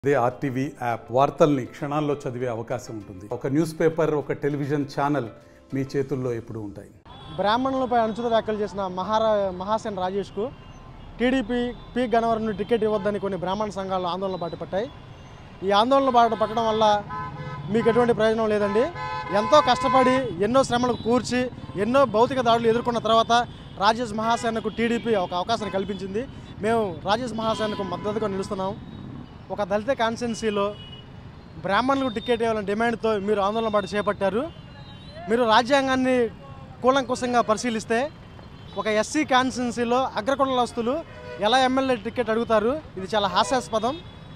అదే RTV app వార్తల్ని క్షణాల్లో చదివే అవకాశం ఉంటుంది ఒక న్యూస్ పేపర్ ఒక టెలివిజన్ ఛానల్ మీ చేతుల్లో ఎప్పుడూ ఉంటాయి బ్రాహ్మణులపై అనుచిత వ్యాఖ్యలు చేసిన మహారా మహాసేన్ రాజేష్కు టీడీపీ పి గన్నవరం నుండి టికెట్ ఇవ్వద్దని కొన్ని బ్రాహ్మణ సంఘాలు ఆందోళన బాటపట్టాయి ఈ ఆందోళన బాట పట్టడం వల్ల మీకు ఎటువంటి ప్రయోజనం లేదండి ఎంతో కష్టపడి ఎన్నో శ్రమలకు కూర్చి ఎన్నో భౌతిక దాడులు ఎదుర్కొన్న తర్వాత రాజేష్ మహాసేనకు టీడీపీ ఒక అవకాశాన్ని కల్పించింది మేము రాజేష్ మహాసేనకు మద్దతుగా నిలుస్తున్నాం ఒక దళిత కాన్స్టిట్యున్సీలో బ్రాహ్మణులకు టికెట్ ఇవ్వాలని డిమాండ్తో మీరు ఆందోళన బాట చేపట్టారు మీరు రాజ్యాంగాన్ని కూలంకుశంగా పరిశీలిస్తే ఒక ఎస్సీ కాన్స్టిట్యున్సీలో అగ్రకులస్తులు ఎలా ఎమ్మెల్యే టికెట్ అడుగుతారు ఇది చాలా హాస్యాస్పదం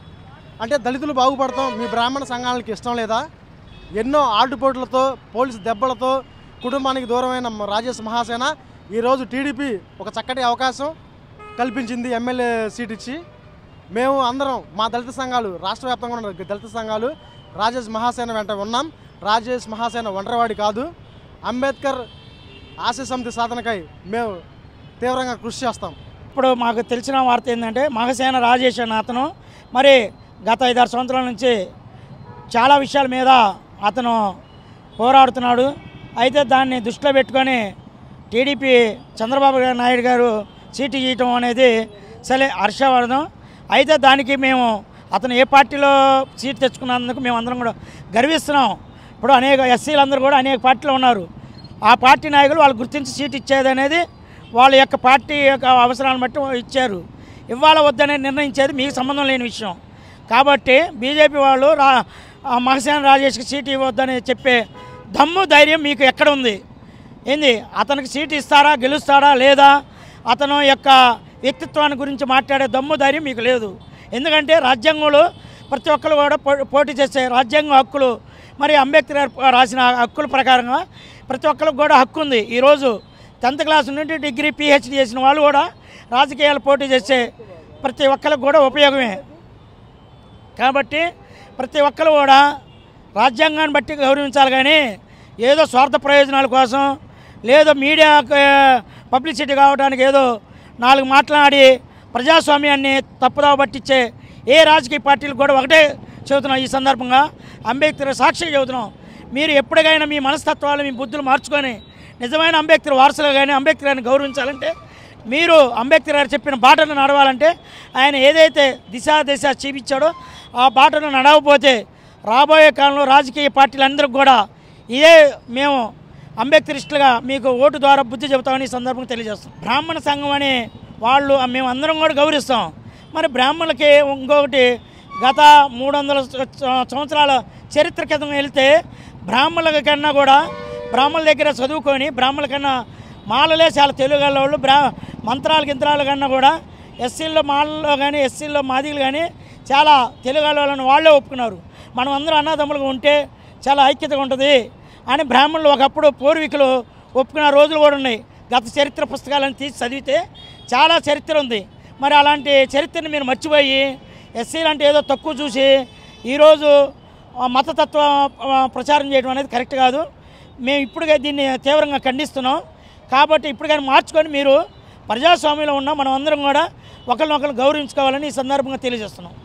అంటే దళితులు బాగుపడతాం మీ బ్రాహ్మణ సంఘాలకి ఇష్టం లేదా ఎన్నో ఆటుపోట్లతో పోలీసు దెబ్బలతో కుటుంబానికి దూరమైన మ- రాజేష్ మహాసేన ఈరోజు టీడీపీ ఒక చక్కటి అవకాశం కల్పించింది ఎమ్మెల్యే సీట్ ఇచ్చి మేము అందరం మా దళిత సంఘాలు రాష్ట్ర వ్యాప్తంగా ఉన్న దళిత సంఘాలు రాజేష్ మహాసేన వెంట ఉన్నాం రాజేష్ మహాసేన ఒంటరివాడి కాదు అంబేద్కర్ ఆశయ సమితి సాధనకై మేము తీవ్రంగా కృషి చేస్తాం ఇప్పుడు మాకు తెలిసిన వార్త ఏంటంటే మగసేన రాజేష్ అన్న అతను మరి గత ఐదారు సంవత్సరాల నుంచి చాలా విషయాల మీద అతను పోరాడుతున్నాడు అయితే దాన్ని దృష్టిలో పెట్టుకొని టీడీపీ చంద్రబాబు గారు నాయుడు గారు సీటు ఇవ్వటం అనేది సరే హర్షవర్ధం అయితే దానికి మేము అతను ఏ పార్టీలో సీట్ తెచ్చుకున్నందుకు మేము అందరం కూడా గర్విస్తున్నాం ఇప్పుడు అనేక ఎస్సీలు అందరూ కూడా అనేక పార్టీలో ఉన్నారు ఆ పార్టీ నాయకులు వాళ్ళు గుర్తించి సీట్ ఇచ్చేది అనేది వాళ్ళ యొక్క పార్టీ యొక్క అవసరాలను బట్టి ఇచ్చారు ఇవ్వాల వద్దనే నిర్ణయించేది మీకు సంబంధం లేని విషయం కాబట్టి బీజేపీ వాళ్ళు రా ఆ మహసేన రాజేష్కి సీట్ ఇవ్వద్దని చెప్పే దమ్ము ధైర్యం మీకు ఎక్కడ ఉంది ఏంది అతనికి సీట్ ఇస్తారా గెలుస్తాడా లేదా అతను యొక్క వ్యక్తిత్వాన్ని గురించి మాట్లాడే దమ్ము ధైర్యం మీకు లేదు ఎందుకంటే రాజ్యాంగంలో ప్రతి ఒక్కరు కూడా పో- పోటీ చేసే రాజ్యాంగ హక్కులు మరి అంబేద్కర్ గారు రాసిన హక్కుల ప్రకారంగా ప్రతి ఒక్కరికి కూడా హక్కు ఉంది ఈరోజు టెన్త్ క్లాస్ నుండి డిగ్రీ పిహెచ్డి చేసిన వాళ్ళు కూడా రాజకీయాలు పోటీ చేసే ప్రతి ఒక్కరికి కూడా ఉపయోగమే కాబట్టి ప్రతి ఒక్కరు కూడా రాజ్యాంగాన్ని బట్టి గౌరవించాలి కానీ ఏదో స్వార్థ ప్రయోజనాల కోసం లేదో మీడియా పబ్లిసిటీ కావడానికి ఏదో నాలుగు మాట్లాడి ప్రజాస్వామ్యాన్ని తప్పుదావ పట్టించే ఏ రాజకీయ పార్టీలకు కూడా ఒకటే చెబుతున్నాం ఈ సందర్భంగా అంబేద్కర్ సాక్షి చెబుతున్నాం మీరు ఎప్పటికైనా మీ మనస్తత్వాలు మీ బుద్ధులు మార్చుకొని నిజమైన అంబేద్కర్ వారసులు కానీ అంబేద్కర్ గారిని గౌరవించాలంటే మీరు అంబేద్కర్ గారు చెప్పిన బాటను నడవాలంటే ఆయన ఏదైతే దిశ దిశ చూపించాడో ఆ బాటను నడవకపోతే రాబోయే కాలంలో రాజకీయ పార్టీలందరికీ కూడా ఇదే మేము అంబేద్కరిస్టులుగా మీకు ఓటు ద్వారా బుద్ధి చెబుతామని ఈ సందర్భంగా తెలియజేస్తాం బ్రాహ్మణ సంఘం అని వాళ్ళు మేము అందరం కూడా గౌరవిస్తాం మరి బ్రాహ్మణులకి ఇంకొకటి గత మూడు వందల స- సంవత్సరాల చరిత్ర క్రితం వెళ్తే బ్రాహ్మణుల కన్నా కూడా బ్రాహ్మణుల దగ్గర చదువుకొని బ్రాహ్మణుల కన్నా మాలలే చాలా తెలుగు వాళ్ళు బ్రా మంత్రాలు గింత్రాల కన్నా కూడా ఎస్సీల్లో మాలలో కానీ ఎస్సీల్లో మాదిగలు కానీ చాలా తెలుగు వాళ్ళని వాళ్ళే ఒప్పుకున్నారు మనం అందరం అన్నదమ్ములుగా ఉంటే చాలా ఐక్యతగా ఉంటుంది అని బ్రాహ్మణులు ఒకప్పుడు పూర్వీకులు ఒప్పుకున్న రోజులు కూడా ఉన్నాయి గత చరిత్ర పుస్తకాలను తీసి చదివితే చాలా చరిత్ర ఉంది మరి అలాంటి చరిత్రని మీరు మర్చిపోయి ఎస్సీలు అంటే ఏదో తక్కువ చూసి ఈరోజు ఆ మతతత్వ ఆ, ప్రచారం చేయడం అనేది కరెక్ట్ కాదు మేము ఇప్పుడుగా దీన్ని తీవ్రంగా ఖండిస్తున్నాం కాబట్టి ఇప్పుడు కానీ మార్చుకొని మీరు ప్రజాస్వామ్యంలో ఉన్న మనం అందరం కూడా ఒకరినొకరు గౌరవించుకోవాలని ఈ సందర్భంగా తెలియజేస్తున్నాం